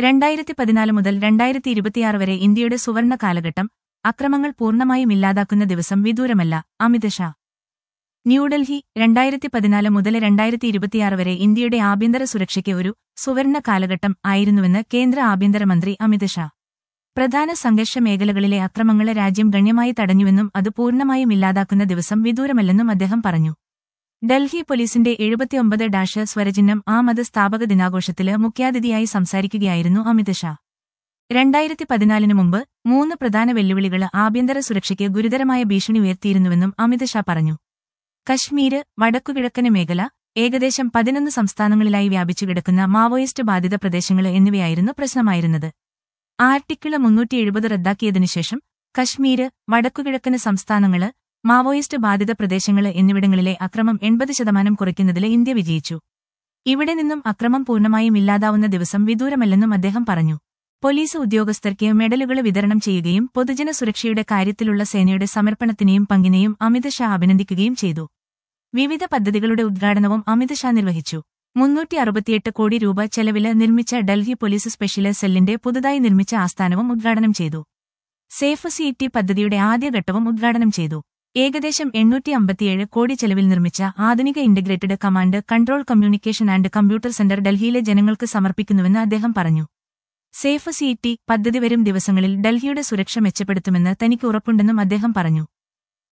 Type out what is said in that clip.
രണ്ടായിരത്തി പതിനാല് മുതൽ രണ്ടായിരത്തി ഇരുപത്തിയാറ് വരെ ഇന്ത്യയുടെ സുവർണ കാലഘട്ടം അക്രമങ്ങൾ പൂർണ്ണമായും ഇല്ലാതാക്കുന്ന ദിവസം വിദൂരമല്ല അമിത് ഷാ ന്യൂഡൽഹി രണ്ടായിരത്തി പതിനാല് മുതൽ രണ്ടായിരത്തി ഇരുപത്തിയാറ് വരെ ഇന്ത്യയുടെ ആഭ്യന്തര സുരക്ഷയ്ക്ക് ഒരു സുവർണ കാലഘട്ടം ആയിരുന്നുവെന്ന് കേന്ദ്ര ആഭ്യന്തരമന്ത്രി അമിത് ഷാ പ്രധാന സംഘർഷ മേഖലകളിലെ അക്രമങ്ങളെ രാജ്യം ഗണ്യമായി തടഞ്ഞുവെന്നും അത് പൂർണ്ണമായും ഇല്ലാതാക്കുന്ന ദിവസം വിദൂരമല്ലെന്നും അദ്ദേഹം പറഞ്ഞു ഡൽഹി പോലീസിന്റെ എഴുപത്തിയൊമ്പത് ഡാഷ് സ്വരചിഹ്നം ആ മത സ്ഥാപക ദിനാഘോഷത്തില് മുഖ്യാതിഥിയായി സംസാരിക്കുകയായിരുന്നു അമിത് ഷാ രണ്ടായിരത്തി പതിനാലിന് മുമ്പ് മൂന്ന് പ്രധാന വെല്ലുവിളികൾ ആഭ്യന്തര സുരക്ഷയ്ക്ക് ഗുരുതരമായ ഭീഷണി ഉയർത്തിയിരുന്നുവെന്നും അമിത് ഷാ പറഞ്ഞു കശ്മീര് വടക്കുകിഴക്കന് മേഖല ഏകദേശം പതിനൊന്ന് സംസ്ഥാനങ്ങളിലായി വ്യാപിച്ചു കിടക്കുന്ന മാവോയിസ്റ്റ് ബാധിത പ്രദേശങ്ങൾ എന്നിവയായിരുന്നു പ്രശ്നമായിരുന്നത് ആർട്ടിക്കിള് മുന്നൂറ്റി എഴുപത് റദ്ദാക്കിയതിനുശേഷം കശ്മീര് വടക്കുകിഴക്കന് സംസ്ഥാനങ്ങള് മാവോയിസ്റ്റ് ബാധിത പ്രദേശങ്ങള് എന്നിവിടങ്ങളിലെ അക്രമം എൺപത് ശതമാനം കുറയ്ക്കുന്നതിൽ ഇന്ത്യ വിജയിച്ചു ഇവിടെ നിന്നും അക്രമം പൂർണ്ണമായും ഇല്ലാതാവുന്ന ദിവസം വിദൂരമല്ലെന്നും അദ്ദേഹം പറഞ്ഞു പോലീസ് ഉദ്യോഗസ്ഥർക്ക് മെഡലുകൾ വിതരണം ചെയ്യുകയും പൊതുജന സുരക്ഷയുടെ കാര്യത്തിലുള്ള സേനയുടെ സമർപ്പണത്തിനെയും പങ്കിനെയും അമിത് ഷാ അഭിനന്ദിക്കുകയും ചെയ്തു വിവിധ പദ്ധതികളുടെ ഉദ്ഘാടനവും അമിത് ഷാ നിർവഹിച്ചു മുന്നൂറ്റി അറുപത്തിയെട്ട് കോടി രൂപ ചെലവില് നിർമ്മിച്ച ഡൽഹി പോലീസ് സ്പെഷ്യൽ സെല്ലിന്റെ പുതുതായി നിർമ്മിച്ച ആസ്ഥാനവും ഉദ്ഘാടനം ചെയ്തു സേഫ് സിഇടി പദ്ധതിയുടെ ആദ്യഘട്ടവും ഉദ്ഘാടനം ചെയ്തു ഏകദേശം എണ്ണൂറ്റി അമ്പത്തിയേഴ് കോടി ചെലവിൽ നിർമ്മിച്ച ആധുനിക integrated command control communication and computer centre ഡൽഹിയിലെ ജനങ്ങൾക്ക് സമർപ്പിക്കുന്നുവെന്ന് അദ്ദേഹം പറഞ്ഞു സേഫ് സിഇടി പദ്ധതി വരും ദിവസങ്ങളിൽ ഡൽഹിയുടെ സുരക്ഷ മെച്ചപ്പെടുത്തുമെന്ന് തനിക്ക് ഉറപ്പുണ്ടെന്നും അദ്ദേഹം പറഞ്ഞു